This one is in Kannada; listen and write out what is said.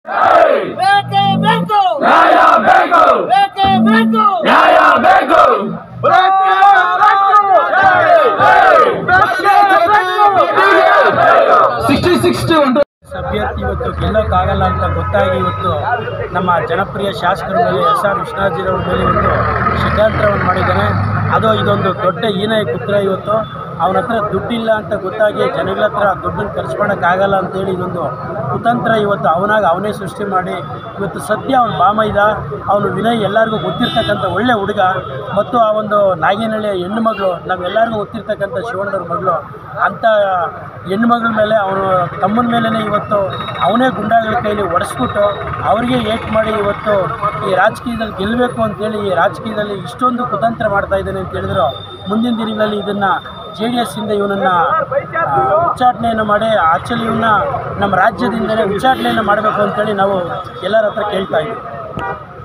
ಬೇಕೇ ಬೇಕು ನ್ಯಾಯ ಬೇಕು ಬೇಕೇ ಬೇಕು ನ್ಯಾಯ ಬೇಕು ಸಿಕ್ಸ್ಟಿ ಸಿಕ್ಸ್ಟಿ ಒಂದು ಅಭ್ಯರ್ಥಿ ಇವತ್ತು ಗೆಲ್ಲೋಕ್ಕಾಗಲ್ಲ ಅಂತ ಗೊತ್ತಾಗಿ ಇವತ್ತು ನಮ್ಮ ಜನಪ್ರಿಯ ಶಾಸಕರ ಮೇಲೆ ಎಸ್ ಆರ್ ವಿಶ್ವನಾಥ್ಜಿರವ್ರ ಮೇಲೆ ಇವತ್ತು ಷಡ್ಯಂತ್ರವನ್ನು ಮಾಡಿದ್ದಾನೆ ಅದು ಇದೊಂದು ದೊಡ್ಡ ಹೀನಾಯ ಪುತ್ರ ಇವತ್ತು ಅವನ ಹತ್ರ ದುಡ್ಡಿಲ್ಲ ಅಂತ ಗೊತ್ತಾಗಿ ಜನಗಳ ಹತ್ರ ದುಡ್ಡನ್ನು ಖರ್ಚು ಮಾಡೋಕ್ಕಾಗಲ್ಲ ಅಂತೇಳಿ ಇದೊಂದು ಕುತಂತ್ರ ಇವತ್ತು ಅವನಾಗ ಅವನೇ ಸೃಷ್ಟಿ ಮಾಡಿ ಇವತ್ತು ಸದ್ಯ ಅವನ ಬಾಮ ಇದ್ದ ಅವನು ವಿನಯ್ ಎಲ್ಲರಿಗೂ ಗೊತ್ತಿರ್ತಕ್ಕಂಥ ಒಳ್ಳೆ ಹುಡುಗ ಮತ್ತು ಆ ಒಂದು ನಾಗೇನಹಳ್ಳಿಯ ಹೆಣ್ಣು ಮಗಳು ನಮ್ಮೆಲ್ಲರಿಗೂ ಗೊತ್ತಿರ್ತಕ್ಕಂಥ ಶಿವಣ್ಣವ್ರ ಮಗಳು ಅಂಥ ಹೆಣ್ಣು ಮಗಳ ಮೇಲೆ ಅವನು ತಮ್ಮನ ಮೇಲೇ ಇವತ್ತು ಅವನೇ ಗುಂಡಾಗಳ ಕೈಲಿ ಒಡಿಸ್ಬಿಟ್ಟು ಅವರಿಗೆ ಏಟ್ ಮಾಡಿ ಇವತ್ತು ಈ ರಾಜಕೀಯದಲ್ಲಿ ಗೆಲ್ಲಬೇಕು ಅಂತೇಳಿ ಈ ರಾಜಕೀಯದಲ್ಲಿ ಇಷ್ಟೊಂದು ಕುತಂತ್ರ ಮಾಡ್ತಾ ಇದ್ದಾನೆ ಅಂತ ಹೇಳಿದ್ರು ಮುಂದಿನ ದಿನಗಳಲ್ಲಿ ಇದನ್ನು ಜೆ ಡಿ ಎಸ್ಸಿಂದ ಇವನನ್ನು ಉಚ್ಚಾಟನೆಯನ್ನು ಮಾಡಿ ಆಕ್ಚುಲಿ ಇವನ್ನ ನಮ್ಮ ರಾಜ್ಯದಿಂದಲೇ ಉಚ್ಚಾಟನೆಯನ್ನು ಮಾಡಬೇಕು ಅಂತೇಳಿ ನಾವು ಎಲ್ಲರ ಹತ್ರ ಕೇಳ್ತಾ ಇದ್ದೀವಿ